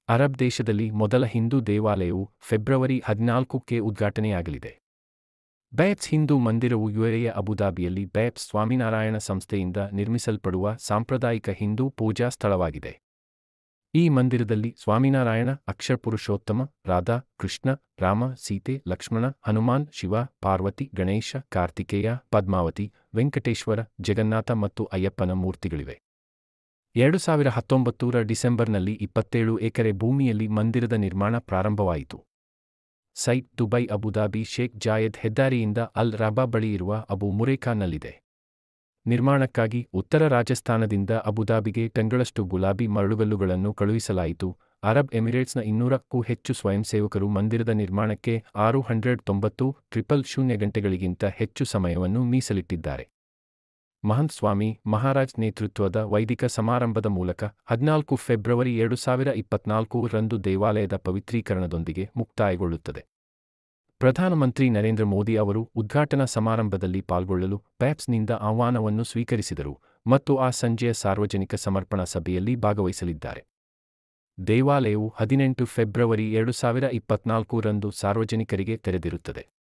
Arab ದೇಶದಲ್ಲಿ ಮೊದಲ ಹಿಂದೂ ದೇವಾಲಯವು ಫೆಬ್ರವರಿ ಹದಿನಾಲ್ಕಕ್ಕೆ ಉದ್ಘಾಟನೆಯಾಗಲಿದೆ ಬ್ಯಾಪ್ಸ್ ಹಿಂದೂ ಮಂದಿರವು ಯುಎಎಯ ಅಬುದಾಬಿಯಲ್ಲಿ ಬ್ಯಾಪ್ಸ್ ಸ್ವಾಮಿನಾರಾಯಣ ಸಂಸ್ಥೆಯಿಂದ ನಿರ್ಮಿಸಲ್ಪಡುವ ಸಾಂಪ್ರದಾಯಿಕ ಹಿಂದೂ ಪೂಜಾ ಸ್ಥಳವಾಗಿದೆ ಈ ಮಂದಿರದಲ್ಲಿ ಸ್ವಾಮಿನಾರಾಯಣ ಅಕ್ಷರ ಪುರುಷೋತ್ತಮ ರಾಧಾ ಕೃಷ್ಣ ರಾಮ ಸೀತೆ ಲಕ್ಷ್ಮಣ ಹನುಮಾನ್ ಶಿವ ಪಾರ್ವತಿ ಗಣೇಶ ಕಾರ್ತಿಕೇಯ ಪದ್ಮಾವತಿ ವೆಂಕಟೇಶ್ವರ ಜಗನ್ನಾಥ ಮತ್ತು ಅಯ್ಯಪ್ಪನ ಮೂರ್ತಿಗಳಿವೆ ಎರಡು ಸಾವಿರ ಹತ್ತೊಂಬತ್ತರ ಡಿಸೆಂಬರ್ನಲ್ಲಿ ಇಪ್ಪತ್ತೇಳು ಎಕರೆ ಭೂಮಿಯಲ್ಲಿ ಮಂದಿರದ ನಿರ್ಮಾಣ ಪ್ರಾರಂಭವಾಯಿತು site Dubai Abu Dhabi Sheikh Zayed ಹೆದ್ದಾರಿಯಿಂದ ಅಲ್ ರಬಾ ಬಳಿ ಇರುವ ಅಬು ಮುರೇಖಾನ್ನಲ್ಲಿದೆ ನಿರ್ಮಾಣಕ್ಕಾಗಿ ಉತ್ತರ ರಾಜಸ್ಥಾನದಿಂದ ಅಬುದಾಬಿಗೆ ಟನ್ಗಳಷ್ಟು ಗುಲಾಬಿ ಮರಳುಗಲ್ಲುಗಳನ್ನು ಕಳುಹಿಸಲಾಯಿತು ಅರಬ್ ಎಮಿರೇಟ್ಸ್ನ ಇನ್ನೂರಕ್ಕೂ ಹೆಚ್ಚು ಸ್ವಯಂಸೇವಕರು ಮಂದಿರದ ನಿರ್ಮಾಣಕ್ಕೆ ಆರು ಹಂಡ್ರೆಡ್ ತೊಂಬತ್ತು ಟ್ರಿಪಲ್ ಶೂನ್ಯ ಗಂಟೆಗಳಿಗಿಂತ ಹೆಚ್ಚು ಸಮಯವನ್ನು ಮೀಸಲಿಟ್ಟಿದ್ದಾರೆ ಮಹಂತ್ ಸ್ವಾಮಿ ಮಹಾರಾಜ್ ನೇತೃತ್ವದ ವೈದಿಕ ಸಮಾರಂಭದ ಮೂಲಕ ಹದಿನಾಲ್ಕು ಫೆಬ್ರವರಿ ಎರಡು ಸಾವಿರ ಇಪ್ಪತ್ನಾಲ್ಕು ರಂದು ದೇವಾಲಯದ ಪವಿತ್ರೀಕರಣದೊಂದಿಗೆ ಮುಕ್ತಾಯಗೊಳ್ಳುತ್ತದೆ ಪ್ರಧಾನಮಂತ್ರಿ ನರೇಂದ್ರ ಮೋದಿ ಅವರು ಉದ್ಘಾಟನಾ ಸಮಾರಂಭದಲ್ಲಿ ಪಾಲ್ಗೊಳ್ಳಲು ಪ್ಯಾಪ್ಸ್ನಿಂದ ಆಹ್ವಾನವನ್ನು ಸ್ವೀಕರಿಸಿದರು ಮತ್ತು ಆ ಸಂಜೆಯ ಸಾರ್ವಜನಿಕ ಸಮರ್ಪಣಾ ಸಭೆಯಲ್ಲಿ ಭಾಗವಹಿಸಲಿದ್ದಾರೆ ದೇವಾಲಯವು ಹದಿನೆಂಟು ಫೆಬ್ರವರಿ ಎರಡು ಸಾವಿರ ಇಪ್ಪತ್ನಾಲ್ಕು ರಂದು ಸಾರ್ವಜನಿಕರಿಗೆ ತೆರೆದಿರುತ್ತದೆ